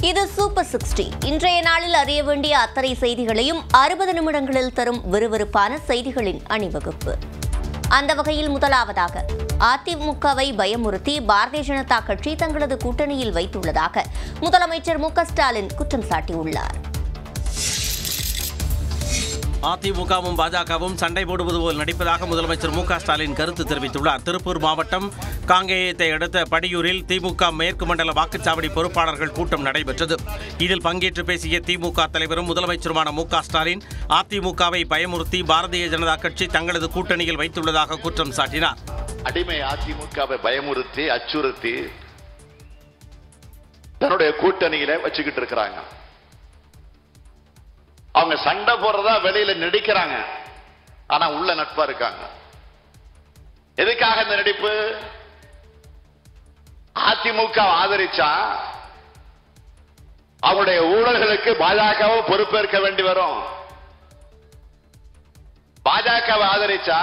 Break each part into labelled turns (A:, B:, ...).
A: இது super sixty இன்றைய நாளில் அறிய வேண்டிய அத்தனை செய்திகளையும் அறுபது நிமிடங்களில் தரும் விறுவிறுப்பான செய்திகளின் அணிவகுப்பு அந்த வகையில் முதலாவதாக அதிமுகவை பயமுறுத்தி பாரதிய ஜனதா கட்சி தங்களது கூட்டணியில் வைத்துள்ளதாக முதலமைச்சர் மு க ஸ்டாலின் குற்றம் சாட்டியுள்ளார்
B: அதிமுகவும் பாஜகவும் சண்டை போடுவது போல் நடிப்பதாக முதலமைச்சர் மு க ஸ்டாலின் கருத்து தெரிவித்துள்ளார் திருப்பூர் மாவட்டம் காங்கேயத்தை அடுத்த படியூரில் திமுக மேற்கு மண்டல வாக்குச்சாவடி பொறுப்பாளர்கள் கூட்டம் நடைபெற்றது இதில் பங்கேற்று பேசிய திமுக தலைவரும் முதலமைச்சருமான மு க ஸ்டாலின் அதிமுகவை பயமுறுத்தி பாரதிய ஜனதா கட்சி தங்களது கூட்டணியில் வைத்துள்ளதாக குற்றம் சாட்டினார்
C: அடிமை அதிமுகவை பயமுறுத்தி அச்சுறுத்தி தன்னுடைய கூட்டணியில வச்சுக்கிட்டு இருக்கிறாங்க அவங்க சண்டை போடுறதா வெளியில நடிக்கிறாங்க ஆனா உள்ள நட்பா இருக்காங்க எதுக்காக இந்த நடிப்பு அதிமுக ஆதரிச்சா அவங்களுடைய ஊழல்களுக்கு பாஜகவை பொறுப்பேற்க வேண்டி வரும் பாஜகவை ஆதரிச்சா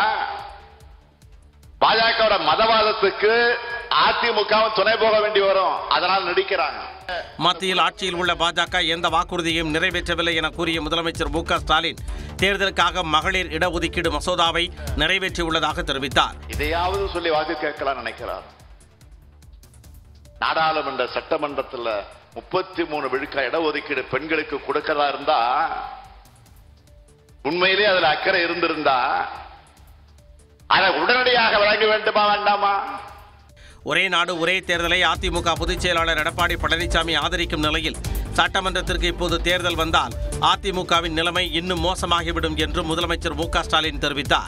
C: பாஜகவோட மதவாதத்துக்கு அதிமுகவும் துணை போக வேண்டி வரும் அதனால் நடிக்கிறாங்க
B: மத்தியில் ஆட்சியில் உள்ள பாஜக எந்த வாக்குறுதியையும் நிறைவேற்றவில்லை என கூறிய முதலமைச்சர் மு க ஸ்டாலின் தேர்தலுக்காக மகளிர் இடஒதுக்கீடு மசோதாவை நிறைவேற்றியுள்ளதாக தெரிவித்தார்
C: இதையாவது சொல்லி வாக்கு கேட்கலாம் நினைக்கிறார் நாடாளுமன்ற சட்டமன்றத்துல முப்பத்தி மூணு விழுக்கா இடஒதுக்கீடு பெண்களுக்கு கொடுக்கறதா இருந்தா உண்மையிலே அதுல அக்கறை இருந்திருந்தா அதை உடனடியாக வழங்க வேண்டுமா வேண்டாமா
B: ஒரே நாடு ஒரே தேர்தலை அதிமுக பொதுச் செயலாளர் எடப்பாடி பழனிசாமி ஆதரிக்கும் நிலையில் சட்டமன்றத்திற்கு இப்போது தேர்தல் வந்தால் அதிமுகவின் நிலைமை இன்னும் மோசமாகிவிடும் என்று முதலமைச்சர் மு க ஸ்டாலின் தெரிவித்தார்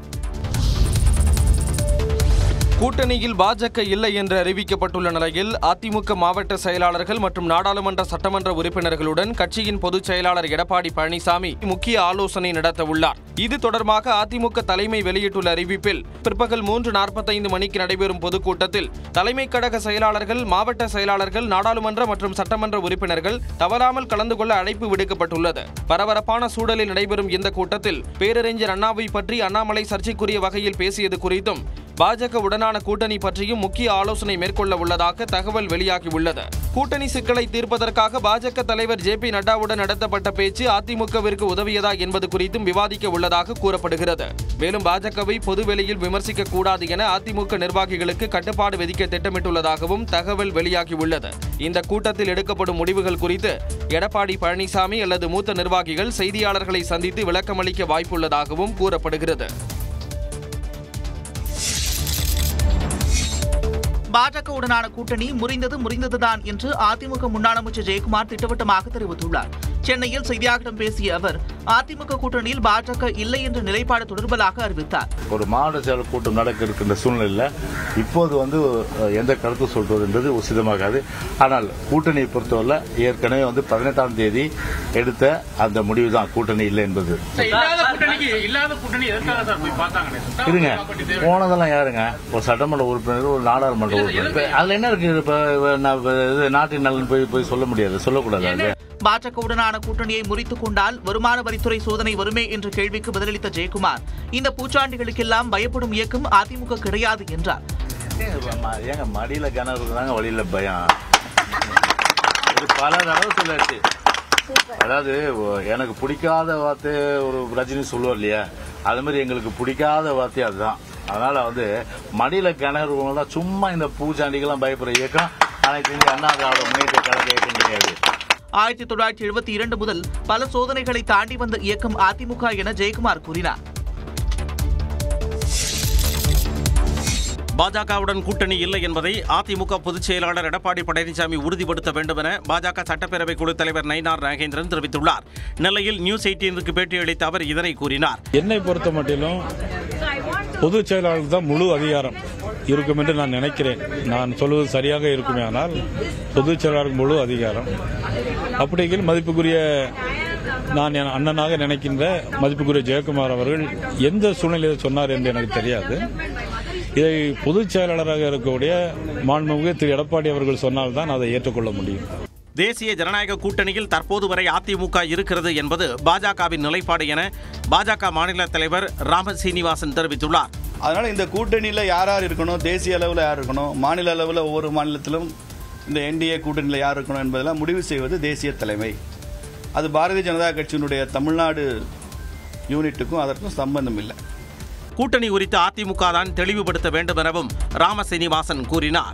D: கூட்டணியில் பாஜக இல்லை என்று அறிவிக்கப்பட்டுள்ள நிலையில் அதிமுக மாவட்ட செயலாளர்கள் மற்றும் நாடாளுமன்ற சட்டமன்ற உறுப்பினர்களுடன் கட்சியின் பொதுச் செயலாளர் எடப்பாடி பழனிசாமி முக்கிய ஆலோசனை நடத்த உள்ளார் இது தொடர்பாக அதிமுக தலைமை வெளியிட்டுள்ள அறிவிப்பில் பிற்பகல் மூன்று நாற்பத்தைந்து மணிக்கு நடைபெறும் பொதுக்கூட்டத்தில் தலைமை கழக செயலாளர்கள் மாவட்ட செயலாளர்கள் நாடாளுமன்ற மற்றும் சட்டமன்ற உறுப்பினர்கள் தவறாமல் கலந்து கொள்ள அழைப்பு விடுக்கப்பட்டுள்ளது பரபரப்பான சூழலில் நடைபெறும் இந்த கூட்டத்தில் பேரறிஞர் அண்ணாவை பற்றி அண்ணாமலை சர்ச்சைக்குரிய வகையில் பேசியது குறித்தும் பாஜக உடனான கூட்டணி பற்றியும் முக்கிய ஆலோசனை மேற்கொள்ள உள்ளதாக தகவல் வெளியாகியுள்ளது கூட்டணி சிக்கலை தீர்ப்பதற்காக பாஜக தலைவர் ஜே பி நட்டாவுடன் நடத்தப்பட்ட பேச்சு அதிமுகவிற்கு உதவியதா என்பது குறித்தும் விவாதிக்க உள்ளதாக கூறப்படுகிறது மேலும் பாஜகவை பொதுவெளியில் விமர்சிக்க கூடாது என அதிமுக நிர்வாகிகளுக்கு கட்டுப்பாடு விதிக்க திட்டமிட்டுள்ளதாகவும் தகவல் வெளியாகியுள்ளது இந்த கூட்டத்தில் எடுக்கப்படும் முடிவுகள் குறித்து எடப்பாடி பழனிசாமி அல்லது மூத்த நிர்வாகிகள் செய்தியாளர்களை சந்தித்து விளக்கமளிக்க வாய்ப்புள்ளதாகவும் கூறப்படுகிறது
E: பாஜகவுடனான கூட்டணி முறிந்தது முறிந்ததுதான் என்று அதிமுக முன்னாள் அமைச்சர் ஜெயக்குமார் திட்டவட்டமாக தெரிவித்துள்ளார் சென்னையில் செய்தியாளர்களிடம் பேசிய அவர் அதிமுக கூட்டணியில் பாஜக இல்லை என்ற நிலைப்பாடு தொடர்பதாக அறிவித்தார்
F: ஒரு மாவட்ட செயலர் கூட்டம் நடக்க இருக்கின்ற சூழ்நிலையில் இப்போது வந்து அஹ், எந்த கருத்து சொல்வது என்பது உசிதமாகாது ஆனால் கூட்டணியை பொறுத்தவரை ஏற்கனவே வந்து பதினெட்டாம் தேதி எடுத்த அந்த முடிவு தான் கூட்டணி இல்லை என்பது
G: இல்லாத கூட்டணிக்கு இல்லாத கூட்டணி எதற்காக சார் போய் பார்த்தாங்க
F: இருங்க போனதெல்லாம் யாருங்க ஒரு சட்டமன்ற உறுப்பினர் ஒரு நாடாளுமன்ற உறுப்பினர் இப்ப அதுல என்ன இருக்கு இப்ப நான் இப்ப இது நாட்டின் நலன் போய் போய் சொல்ல முடியாது சொல்லக்கூடாது அது
E: பாஜகவுடனான கூட்டணியை முறித்துக் கொண்டால் வருமான வரித்துறை சோதனை வருமே என்ற கேள்விக்கு பதிலளித்த ஜெயக்குமார் இந்த பூச்சாண்டிகளுக்கெல்லாம் பயப்படும் இயக்கம் அதிமுக கிடையாது என்றார்
F: ஏங்க, ம- ஏங்க மடியில கிணறு தாங்க வழியில பயம் இது பல தடவை சொல்லாச்சு அதாவது ஒ- எனக்கு பிடிக்காத வார்த்தை ஒரு ரஜினி சொல்லுவார் இல்லையா அது மாதிரி எங்களுக்கு பிடிக்காத வார்த்தை அதுதான் அதனால வந்து மடியில கிணறு சும்மா இந்த பூச்சாண்டிக்கெல்லாம் பயப்படுற இயக்கம் அனைத்து இந்திய அண்ணா திராவிட முன்னேற்ற கழக இயக்கம் கிடையாது
E: ஆயிரத்தி தொள்ளாயிரத்தி எழுபத்தி இரண்டு முதல் பல சோதனைகளை தாண்டி வந்த இயக்கம் அதிமுக என ஜெயக்குமார் கூறினார்
B: பாஜகவுடன் கூட்டணி இல்லை என்பதை அதிமுக பொதுச் செயலாளர் எடப்பாடி பழனிசாமி உறுதிப்படுத்த வேண்டும் என பாஜக சட்டப்பேரவை குழு தலைவர் நயினார் நாகேந்திரன் தெரிவித்துள்ளார் நெல்லையில் நியூஸ் எயிட்டீனுக்கு பேட்டியளித்த அவர் இதனை கூறினார்
H: என்னை பொறுத்த மட்டிலும் பொதுச் செயலாளர் தான் முழு அதிகாரம் இருக்கும் என்று நான் நினைக்கிறேன் நான் சொல்வது சரியாக இருக்குமே ஆனால் பொதுச் செயலாளருக்கு முழு அதிகாரம் அப்படிங்கிற மதிப்புக்குரிய நான் என் அண்ணனாக நினைக்கின்ற மதிப்புக்குரிய ஜெயக்குமார் அவர்கள் எந்த சூழ்நிலையில் சொன்னார் என்று எனக்கு தெரியாது இதை பொதுச் செயலாளராக இருக்கக்கூடிய மாண்புமிகு திரு எடப்பாடி அவர்கள் சொன்னால்தான் அதை ஏற்றுக்கொள்ள முடியும்
B: தேசிய ஜனநாயக கூட்டணியில் தற்போது வரை அதிமுக இருக்கிறது என்பது பாஜகவின் நிலைப்பாடு என பாஜக மாநில தலைவர் ராம சீனிவாசன் தெரிவித்துள்ளார்
I: அதனால இந்த கூட்டணியில் யார் யார் இருக்கணும் தேசிய அளவில் யார் இருக்கணும் மாநில அளவில் ஒவ்வொரு மாநிலத்திலும் இந்த என்டிஏ கூட்டணியில் யார் இருக்கணும் என்பதெல்லாம் முடிவு செய்வது தேசிய தலைமை அது பாரதிய ஜனதா கட்சியினுடைய தமிழ்நாடு யூனிட்டுக்கும் அதற்கும் சம்பந்தம் இல்லை
B: கூட்டணி குறித்து அதிமுக தான் தெளிவுபடுத்த வேண்டும் எனவும் ராமசீனிவாசன் கூறினார்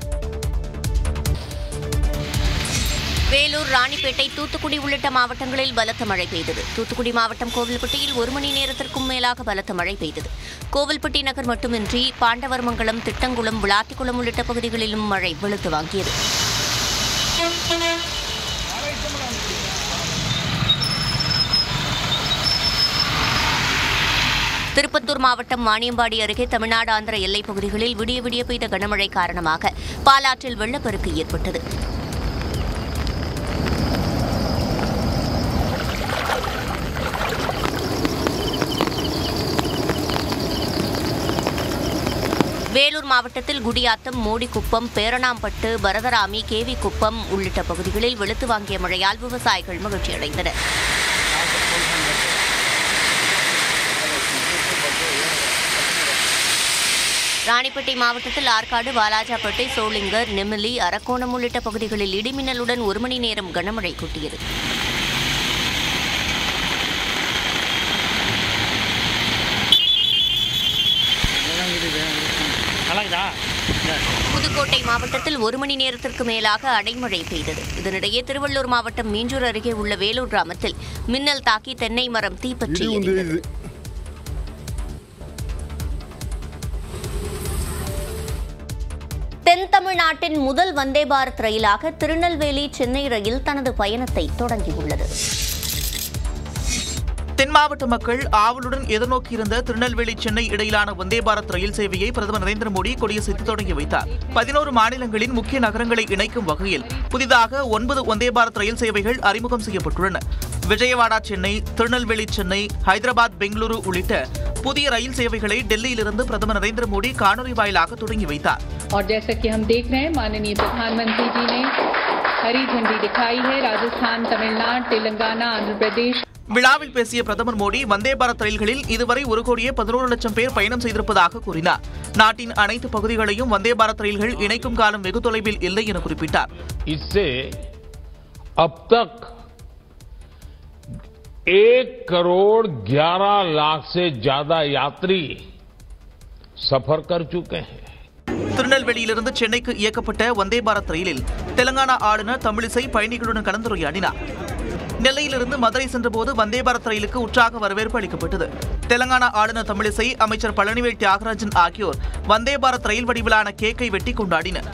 A: வேலூர் ராணிப்பேட்டை தூத்துக்குடி உள்ளிட்ட மாவட்டங்களில் பலத்த மழை பெய்தது தூத்துக்குடி மாவட்டம் கோவில்பட்டியில் ஒரு மணி நேரத்திற்கும் மேலாக பலத்த மழை பெய்தது கோவில்பட்டி நகர் மட்டுமின்றி பாண்டவர்மங்கலம் திட்டங்குளம் விளாத்திக்குளம் உள்ளிட்ட பகுதிகளிலும் மழை வெளுத்து வாங்கியது திருப்பத்தூர் மாவட்டம் வாணியம்பாடி அருகே தமிழ்நாடு ஆந்திர எல்லைப் பகுதிகளில் விடிய விடிய பெய்த கனமழை காரணமாக பாலாற்றில் வெள்ளப்பெருக்கு ஏற்பட்டது வேலூர் மாவட்டத்தில் குடியாத்தம் மோடிக்குப்பம் பேரணாம்பட்டு பரதராமி கேவி குப்பம் உள்ளிட்ட பகுதிகளில் வெளுத்து வாங்கிய மழையால் விவசாயிகள் மகிழ்ச்சியடைந்தனர் ராணிப்பேட்டை மாவட்டத்தில் ஆற்காடு வாலாஜாப்பேட்டை சோளிங்கர் நெமிலி அரக்கோணம் உள்ளிட்ட பகுதிகளில் இடிமின்னலுடன் ஒரு மணி நேரம் கனமழை கொட்டியது புதுக்கோட்டை மாவட்டத்தில் ஒரு மணி நேரத்திற்கு மேலாக அடைமழை பெய்தது இதனிடையே திருவள்ளூர் மாவட்டம் மீஞ்சூர் அருகே உள்ள வேலூர் கிராமத்தில் மின்னல் தாக்கி தென்னை மரம் தீப்பற்றி எரிந்தது தென் தமிழ்நாட்டின் முதல் வந்தே பாரத் ரயிலாக திருநெல்வேலி சென்னை ரயில் தனது பயணத்தை தொடங்கியுள்ளது
E: தென் மாவட்ட மக்கள் ஆவலுடன் எதிர்நோக்கியிருந்த திருநெல்வேலி சென்னை இடையிலான வந்தே பாரத் ரயில் சேவையை பிரதமர் நரேந்திர மோடி கொடியசைத்து தொடங்கி வைத்தார் பதினோரு மாநிலங்களின் முக்கிய நகரங்களை இணைக்கும் வகையில் புதிதாக ஒன்பது வந்தே பாரத் ரயில் சேவைகள் அறிமுகம் செய்யப்பட்டுள்ளன விஜயவாடா சென்னை திருநெல்வேலி சென்னை ஹைதராபாத் பெங்களூரு உள்ளிட்ட புதிய ரயில் சேவைகளை டெல்லியிலிருந்து பிரதமர் நரேந்திர மோடி காணொலி வாயிலாக தொடங்கி வைத்தார்
J: और जैसा कि हम देख रहे हैं माननीय प्रधानमंत्री जी ने हरी झंडी दिखाई है राजस्थान तमिलनाडु तेलंगाना आंध्र प्रदेश
E: விழாவில் பேசிய பிரதமர் மோடி வந்தே பாரத் ரயில்களில் இதுவரை ஒரு கோடியே பதினோரு லட்சம் பேர் பயணம் செய்திருப்பதாக கூறினார் நாட்டின் அனைத்து பகுதிகளையும் வந்தே பாரத் ரயில்கள் இணைக்கும் காலம் வெகு தொலைவில் இல்லை என குறிப்பிட்டார்
K: इससे अब तक एक करोड़ ग्यारह लाख से ज्यादा यात्री सफर कर चुके हैं
E: திருநெல்வேலியிலிருந்து சென்னைக்கு இயக்கப்பட்ட வந்தே பாரத் ரயிலில் தெலங்கானா ஆளுநர் தமிழிசை பயணிகளுடன் கலந்துரையாடினார் நெல்லையிலிருந்து மதுரை சென்றபோது வந்தே பாரத் ரயிலுக்கு உற்சாக வரவேற்பு அளிக்கப்பட்டது தெலங்கானா ஆளுநர் தமிழிசை அமைச்சர் பழனிவேல் தியாகராஜன் ஆகியோர் வந்தே பாரத் ரயில் வடிவிலான கேக்கை வெட்டி கொண்டாடினர்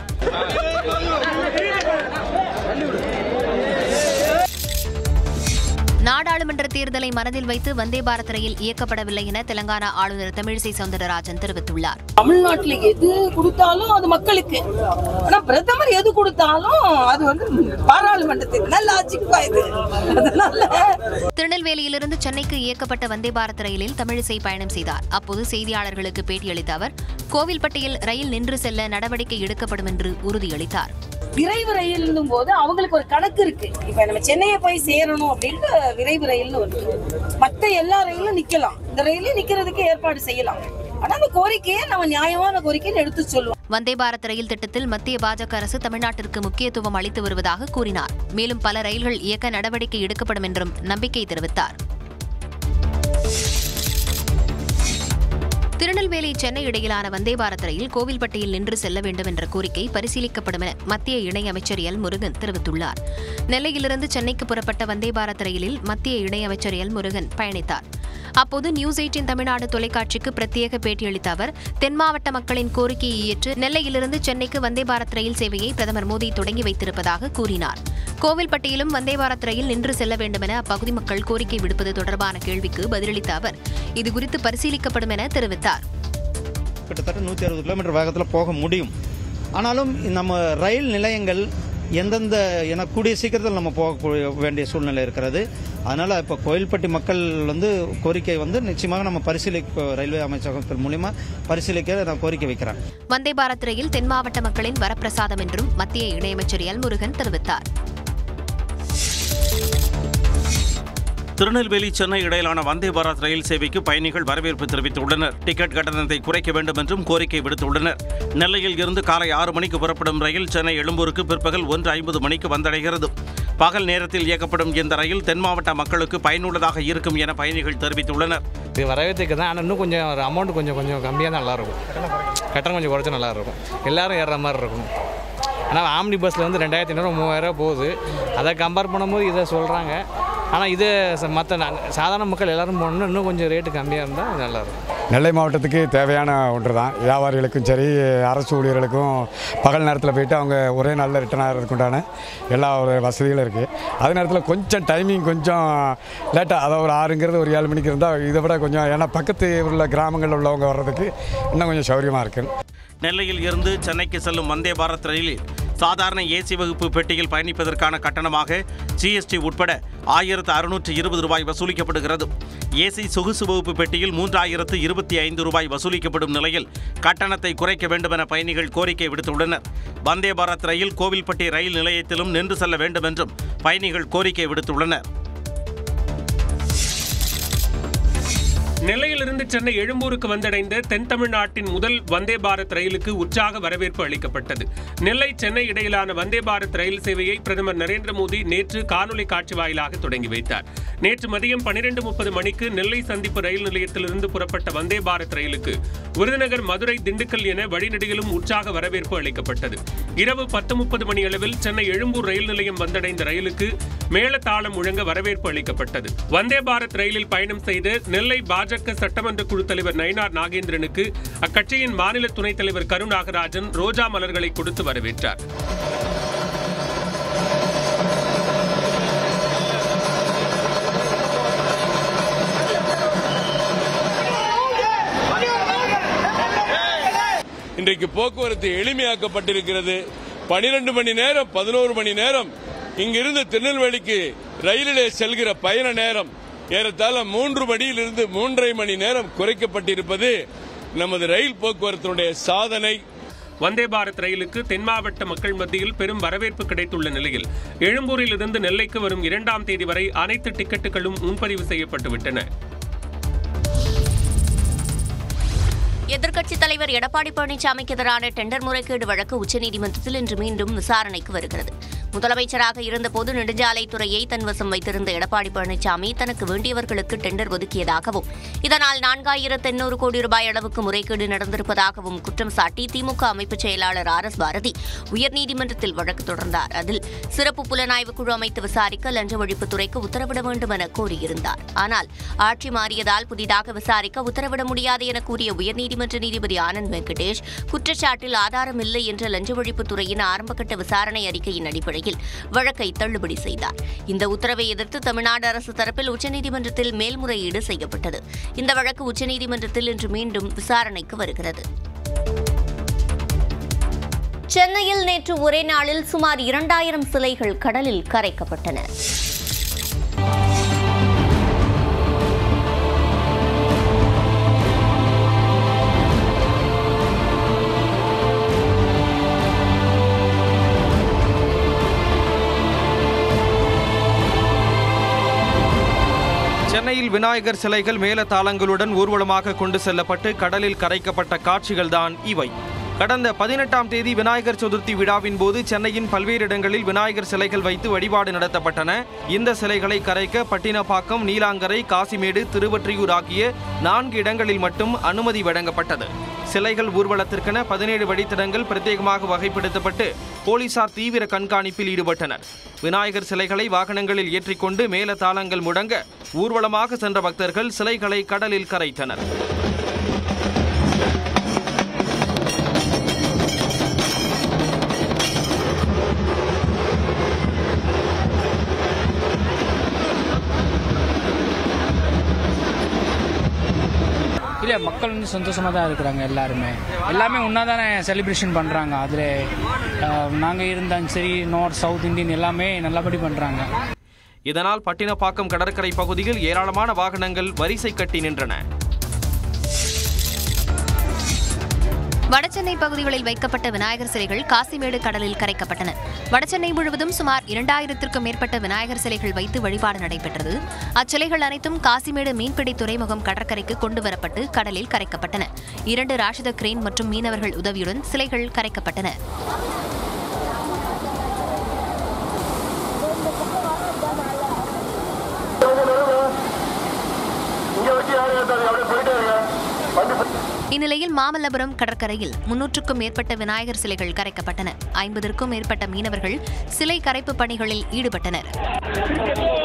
L: நாடாளுமன்ற தேர்தலை மனதில் வைத்து வந்தே பாரத் ரயில் இயக்கப்படவில்லை என தெலங்கானா ஆளுநர் தமிழிசை சவுந்தரராஜன் தெரிவித்துள்ளார்
M: தமிழ்நாட்டுல எது கொடுத்தாலும் அது மக்களுக்கு ஆனா பிரதமர் எது கொடுத்தாலும் அது வந்து பாராளுமன்றத்துக்கு நல்ல ஆட்சிக்கு இது அதனால
L: திருநெல்வேலியிலிருந்து சென்னைக்கு இயக்கப்பட்ட வந்தே பாரத் ரயிலில் தமிழிசை பயணம் செய்தார் அப்போது செய்தியாளர்களுக்கு பேட்டியளித்த அவர் கோவில்பட்டியில் ரயில் நின்று செல்ல நடவடிக்கை எடுக்கப்படும் என்று உறுதியளித்தார்
M: விரைவு ரயில்னும் போது அவங்களுக்கு ஒரு கணக்கு இருக்கு இப்ப நம்ம சென்னையை போய் சேரணும் அப்படின்ட்டு விரைவு ரயில்னு வருது மத்த எல்லா ரயிலும் நிக்கலாம் இந்த ரயிலையும் நிக்கிறதுக்கு ஏற்பாடு செய்யலாம் ஆனா அந்த கோரிக்கையை நம்ம நியாயமான கோரிக்கைன்னு எடுத்து சொல்லுவோம்
L: வந்தே பாரத் ரயில் திட்டத்தில் மத்திய பாஜக அரசு தமிழ்நாட்டிற்கு முக்கியத்துவம் அளித்து வருவதாக கூறினார் மேலும் பல ரயில்கள் இயக்க நடவடிக்கை எடுக்கப்படும் என்றும் நம்பிக்கை தெரிவித்தார் திருநெல்வேலி சென்னை இடையிலான வந்தே பாரத் ரயில் கோவில்பட்டியில் நின்று செல்ல வேண்டும் என்ற கோரிக்கை பரிசீலிக்கப்படும் என மத்திய இணையமைச்சர் எல் முருகன் தெரிவித்துள்ளார் நெல்லையிலிருந்து சென்னைக்கு புறப்பட்ட வந்தே பாரத் ரயிலில் மத்திய இணையமைச்சர் எல் முருகன் பயணித்தார் அப்போது நியூஸ் எயிட்டின் தமிழ்நாடு தொலைக்காட்சிக்கு பிரத்யேக பேட்டியளித்த அவர் தென் மாவட்ட மக்களின் கோரிக்கையை ஏற்று நெல்லையிலிருந்து சென்னைக்கு வந்தே பாரத் ரயில் சேவையை பிரதமர் மோடி தொடங்கி வைத்திருப்பதாக கூறினார் கோவில்பட்டியிலும் வந்தே பாரத் ரயில் நின்று செல்ல வேண்டும் என அப்பகுதி மக்கள் கோரிக்கை விடுப்பது தொடர்பான கேள்விக்கு பதிலளித்த அவர் இதுகுறித்து பரிசீலிக்கப்படும் என தெரிவித்தார்
N: கிட்டத்தட்ட நூற்றி அறுபது கிலோமீட்டர் வேகத்தில் போக முடியும் ஆனாலும் நம்ம ரயில் நிலையங்கள் எந்தெந்த என கூடிய சீக்கிரத்தில் நம்ம போக வேண்டிய சூழ்நிலை இருக்கிறது அதனால் இப்போ கோயில்பட்டி மக்கள் வந்து கோரிக்கை வந்து நிச்சயமாக நம்ம பரிசீலிக்க ரயில்வே அமைச்சகத்தின் மூலியமா பரிசீலிக்க நான் கோரிக்கை வைக்கிறேன்
L: வந்தே பாரத் ரயில் தென் மாவட்ட மக்களின் வரப்பிரசாதம் என்றும் மத்திய இணையமைச்சர் எல் முருகன் தெரிவித்தார்
B: திருநெல்வேலி சென்னை இடையிலான வந்தே பாரத் ரயில் சேவைக்கு பயணிகள் வரவேற்பு தெரிவித்துள்ளனர் டிக்கெட் கட்டணத்தை குறைக்க வேண்டும் என்றும் கோரிக்கை விடுத்துள்ளனர் நெல்லையில் இருந்து காலை ஆறு மணிக்கு புறப்படும் ரயில் சென்னை எழும்பூருக்கு பிற்பகல் ஒன்று ஐம்பது மணிக்கு வந்தடைகிறது பகல் நேரத்தில் இயக்கப்படும் இந்த ரயில் தென் மாவட்ட மக்களுக்கு பயனுள்ளதாக இருக்கும் என பயணிகள் தெரிவித்துள்ளனர்
O: இது வரவேற்றுக்கு தான் ஆனால் இன்னும் கொஞ்சம் ஒரு அமௌண்ட் கொஞ்சம் கொஞ்சம் கம்மியாக தான் நல்லாயிருக்கும் கட்டணம் கொஞ்சம் குறைச்சா நல்லாயிருக்கும் எல்லாரும் ஏறுற மாதிரி இருக்கும் ஆனால் ஆம்னி பஸ்ஸில் வந்து ரெண்டாயிரத்தி ஐநூறு மூவாயிரம் போகுது அதை கம்பேர் பண்ணும்போது இதை சொல்கிறாங்க ஆனால் இது மற்ற சாதாரண மக்கள் எல்லாரும் போகணுன்னா இன்னும் கொஞ்சம் ரேட்டு கம்மியாக இருந்தால் நல்லாயிருக்கும்
P: நெல்லை மாவட்டத்துக்கு தேவையான ஒன்று தான் வியாபாரிகளுக்கும் சரி அரசு ஊழியர்களுக்கும் பகல் நேரத்தில் போயிட்டு அவங்க ஒரே நாளில் ரிட்டர்ன் ஆகிறதுக்கு உண்டான எல்லா ஒரு வசதிகளும் இருக்குது அதே நேரத்தில் கொஞ்சம் டைமிங் கொஞ்சம் லேட்டாக அதாவது ஒரு ஆறுங்கிறது ஒரு ஏழு மணிக்கு இருந்தால் இதை விட கொஞ்சம் ஏன்னா பக்கத்து உள்ள கிராமங்களில் உள்ளவங்க வர்றதுக்கு இன்னும் கொஞ்சம் சௌகரியமாக இருக்குது
B: நெல்லையில் இருந்து சென்னைக்கு செல்லும் வந்தே பாரத் ரயிலில் சாதாரண ஏசி வகுப்பு பெட்டியில் பயணிப்பதற்கான கட்டணமாக ஜிஎஸ்டி உட்பட ஆயிரத்து அறுநூற்று இருபது ரூபாய் வசூலிக்கப்படுகிறது ஏசி சொகுசு வகுப்பு பெட்டியில் மூன்றாயிரத்து இருபத்தி ஐந்து ரூபாய் வசூலிக்கப்படும் நிலையில் கட்டணத்தை குறைக்க வேண்டும் என பயணிகள் கோரிக்கை விடுத்துள்ளனர் வந்தே பாரத் ரயில் கோவில்பட்டி ரயில் நிலையத்திலும் நின்று செல்ல வேண்டும் என்றும் பயணிகள் கோரிக்கை விடுத்துள்ளனர்
Q: நெல்லையிலிருந்து சென்னை எழும்பூருக்கு வந்தடைந்த தென் தமிழ்நாட்டின் முதல் வந்தே பாரத் ரயிலுக்கு உற்சாக வரவேற்பு அளிக்கப்பட்டது நெல்லை சென்னை இடையிலான வந்தே பாரத் ரயில் சேவையை பிரதமர் நரேந்திர மோடி நேற்று காணொலி காட்சி வாயிலாக தொடங்கி வைத்தார் நேற்று மதியம் பனிரெண்டு முப்பது மணிக்கு நெல்லை சந்திப்பு ரயில் நிலையத்திலிருந்து புறப்பட்ட வந்தே பாரத் ரயிலுக்கு விருதுநகர் மதுரை திண்டுக்கல் என வழிநெடுகிலும் உற்சாக வரவேற்பு அளிக்கப்பட்டது இரவு பத்து முப்பது மணி அளவில் சென்னை எழும்பூர் ரயில் நிலையம் வந்தடைந்த ரயிலுக்கு மேளதாளம் முழங்க வரவேற்பு அளிக்கப்பட்டது வந்தே பாரத் ரயிலில் பயணம் செய்த நெல்லை பாஜக சட்டமன்ற குழு தலைவர் நயினார் நாகேந்திரனுக்கு அக்கட்சியின் மாநில துணைத் தலைவர் கரு நாகராஜன் ரோஜா மலர்களை கொடுத்து வரவேற்றார்
R: இன்றைக்கு போக்குவரத்து எளிமையாக்கப்பட்டிருக்கிறது பனிரெண்டு மணி நேரம் பதினோரு மணி நேரம் இங்கிருந்து திருநெல்வேலிக்கு ரயிலிலே செல்கிற பயண நேரம் ஏறத்தாழ மூன்று மணியிலிருந்து மூன்றரை மணி நேரம் குறைக்கப்பட்டிருப்பது நமது ரயில் போக்குவரத்தினுடைய சாதனை
Q: வந்தே பாரத் ரயிலுக்கு தென் மாவட்ட மக்கள் மத்தியில் பெரும் வரவேற்பு கிடைத்துள்ள நிலையில் எழும்பூரில் இருந்து நெல்லைக்கு வரும் இரண்டாம் தேதி வரை அனைத்து டிக்கெட்டுகளும் முன்பதிவு செய்யப்பட்டுவிட்டன
A: எதிர்க்கட்சித் தலைவர் எடப்பாடி பழனிசாமிக்கு எதிரான டெண்டர் முறைகேடு வழக்கு உச்சநீதிமன்றத்தில் இன்று மீண்டும் விசாரணைக்கு வருகிறது முதலமைச்சராக இருந்தபோது நெடுஞ்சாலைத்துறையை தன்வசம் வைத்திருந்த எடப்பாடி பழனிசாமி தனக்கு வேண்டியவர்களுக்கு டெண்டர் ஒதுக்கியதாகவும் இதனால் நான்காயிரத்து எண்ணூறு கோடி ரூபாய் அளவுக்கு முறைகேடு நடந்திருப்பதாகவும் குற்றம் சாட்டி திமுக அமைப்பு செயலாளர் ஆர் எஸ் பாரதி உயர்நீதிமன்றத்தில் வழக்கு தொடர்ந்தார் அதில் சிறப்பு புலனாய்வு குழு அமைத்து விசாரிக்க லஞ்ச ஒழிப்புத்துறைக்கு உத்தரவிட வேண்டும் என கோரியிருந்தார் ஆனால் ஆட்சி மாறியதால் புதிதாக விசாரிக்க உத்தரவிட முடியாது என கூறிய உயர்நீதிமன்ற நீதிபதி ஆனந்த் வெங்கடேஷ் குற்றச்சாட்டில் ஆதாரம் இல்லை என்ற லஞ்ச ஒழிப்புத்துறையின் ஆரம்பகட்ட விசாரணை அறிக்கையின் அடிப்படையில் வழக்கை தள்ளுபடி செய்தார் இந்த உத்தரவை எதிர்த்து தமிழ்நாடு அரசு தரப்பில் உச்சநீதிமன்றத்தில் மேல்முறையீடு செய்யப்பட்டது இந்த வழக்கு உச்சநீதிமன்றத்தில் இன்று மீண்டும் விசாரணைக்கு வருகிறது சென்னையில் நேற்று ஒரே நாளில் சுமார் இரண்டாயிரம் சிலைகள் கடலில் கரைக்கப்பட்டன
D: சென்னையில் விநாயகர் சிலைகள் மேலதாளங்களுடன் ஊர்வலமாக கொண்டு செல்லப்பட்டு கடலில் கரைக்கப்பட்ட காட்சிகள்தான் இவை கடந்த பதினெட்டாம் தேதி விநாயகர் சதுர்த்தி விழாவின் போது சென்னையின் பல்வேறு இடங்களில் விநாயகர் சிலைகள் வைத்து வழிபாடு நடத்தப்பட்டன இந்த சிலைகளை கரைக்க பட்டினப்பாக்கம் நீலாங்கரை காசிமேடு திருவொற்றியூர் ஆகிய நான்கு இடங்களில் மட்டும் அனுமதி வழங்கப்பட்டது சிலைகள் ஊர்வலத்திற்கென பதினேழு வழித்தடங்கள் பிரத்யேகமாக வகைப்படுத்தப்பட்டு போலீசார் தீவிர கண்காணிப்பில் ஈடுபட்டனர் விநாயகர் சிலைகளை வாகனங்களில் ஏற்றிக்கொண்டு மேல தாளங்கள் முழங்க ஊர்வலமாக சென்ற பக்தர்கள் சிலைகளை கடலில் கரைத்தனர்
S: இல்லை மக்கள் வந்து சந்தோஷமாக தான் இருக்கிறாங்க எல்லாருமே எல்லாமே ஒன்றா தானே செலிப்ரேஷன் பண்ணுறாங்க அதில் நாங்கள் இருந்தாலும் சரி நார்த் சவுத் இந்தியன் எல்லாமே நல்லபடி பண்ணுறாங்க
D: இதனால் பட்டினப்பாக்கம் கடற்கரை பகுதியில் ஏராளமான வாகனங்கள் வரிசை கட்டி நின்றன
L: வடசென்னை பகுதிகளில் வைக்கப்பட்ட விநாயகர் சிலைகள் காசிமேடு கடலில் கரைக்கப்பட்டன வடசென்னை முழுவதும் சுமார் இரண்டாயிரத்திற்கும் மேற்பட்ட விநாயகர் சிலைகள் வைத்து வழிபாடு நடைபெற்றது அச்சிலைகள் அனைத்தும் காசிமேடு மீன்பிடி துறைமுகம் கடற்கரைக்கு கொண்டு வரப்பட்டு கடலில் கரைக்கப்பட்டன இரண்டு ராஷித கிரேன் மற்றும் மீனவர்கள் உதவியுடன் சிலைகள் கரைக்கப்பட்டன இந்நிலையில் மாமல்லபுரம் கடற்கரையில் முன்னூற்றுக்கும் மேற்பட்ட விநாயகர் சிலைகள் கரைக்கப்பட்டன ஐம்பதற்கும் மேற்பட்ட மீனவர்கள் சிலை கரைப்பு பணிகளில் ஈடுபட்டனர்